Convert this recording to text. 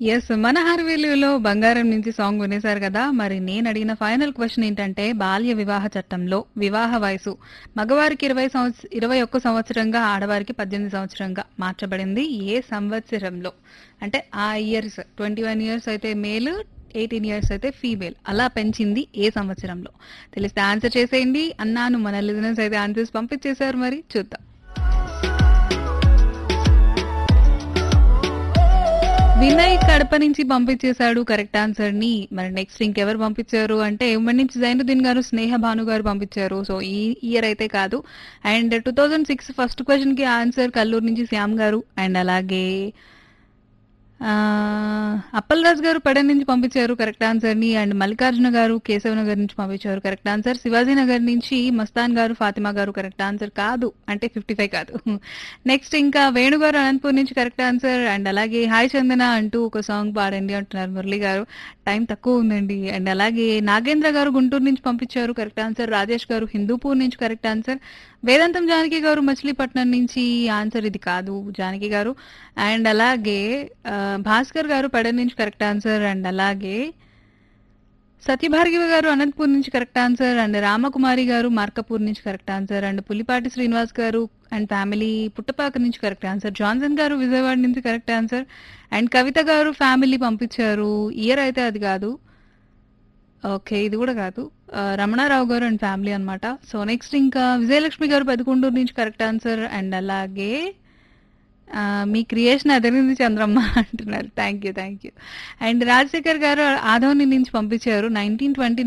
Yes. 'మన హార్వేలు'లో 'బంగారం' నుంచి సాంగ్ వినేశారు కదా! మరి నేనడిగిన ఫైనల్ క్వెషన్ ఏంటంటే, బాల్య వివాహ చట్టంలో వివాహ వయసు మగవారికి 20 సంవత్స 21 సంవత్సరంగా, ఆడవారికి 18 సంవత్సరంగా మార్చబడింది ఏ సంవత్సరంలో? అంటే ఆ ఇయర్స్ 21 ఇయర్స్ అయితే మేల్, 18 ఇయర్స్ అయితే ఫీమేల్. అలా పెంచింది ఏ సంవత్సరంలో? తెలిస్తే ఆన్సర్ చేసేయండి అన్నాను. మన లిజనర్స్ అయితే ఆన్సర్స్ పంపించేశారు మరి చూద్దాం. వినయ్ కడప నుంచి పంపించేశాడు కరెక్ట్ ఆన్సర్‌ని. మరి నెక్స్ట్ ఇంకెవరు పంపించారు అంటే, ఉమ్మడి నుంచి జైనుద్దీన్ గారు, స్నేహ భాను గారు పంపించారు. సో, ఈ ఇయర్ అయితే కాదు. అండ్ 2006 ఫస్ట్ క్వెషన్‌కి ఆన్సర్ కల్లూరు నుంచి శ్యామ్ గారు. అండ్ అలాగే ఆహ్, అప్పలరాజు గారు పెడ నుంచి పంపించారు కరెక్ట్ ఆన్సర్‌ని. అండ్ మల్లికార్జున గారు కేశవనగర్ నుంచి పంపించారు కరెక్ట్ ఆన్సర్. శివాజీనగర్ నుంచి మస్తాన్ గారు, ఫాతిమా గారు కరెక్ట్ ఆన్సర్ కాదు. అంటే 55 కాదు. నెక్స్ట్ ఇంకా వేణు గారు అనంతపూర్ నుంచి కరెక్ట్ ఆన్సర్. అండ్ అలాగే హాయ్ చందన అంటూ ఒక సాంగ్ పాడండి అంటున్నారు మురళి గారు. టైం తక్కువ ఉందండి. అండ్ అలాగే నాగేంద్ర గారు గుంటూరు నుంచి పంపించారు కరెక్ట్ ఆన్సర్. రాజేష్ గారు హిందూపూర్ నుంచి కరెక్ట్ ఆన్సర్. వేదాంతం జానకి గారు మచిలీపట్నం నుంచి ఆన్సర్ ఇది కాదు జానకి గారు. అండ్ అలాగే ఆహ్, భాస్కర్ గారు పెడ నుంచి కరెక్ట్ ఆన్సర్. అండ్ అలాగే సత్యభార్గవి గారు అనంతపూర్ నుంచి కరెక్ట్ ఆన్సర్. అండ్ రామకుమారి గారు మార్కపూర్ నుంచి correct answer. And Pulipati Srinivas గారు అండ్ ఫ్యామిలీ పుట్టపాక నుంచి కరెక్ట్ ఆన్సర్. జాన్సన్ గారు విజయవాడ నుంచి కరెక్ట్ ఆన్సర్. అండ్ కవిత గారు ఫ్యామిలీ పంపించారు. ఇయర్ అయితే అది కాదు. ఓకే. ఇది కూడా కాదు. ఆహ్, రమణారావు గారు అండ్ ఫ్యామిలీ అన్నమాట. సో, నెక్స్ట్ ఇంకా విజయలక్ష్మి గారు పెదకొండూరు నుంచి కరెక్ట్ ఆన్సర్. అండ్ అలాగే ఆహ్, మీ క్రియేషన్ అదిరింది చంద్రమ్మ అంటున్నారు. Thank you. Thank you. And Rajasekhar గారు ఆదోని నుంచి పంపించారు. 1929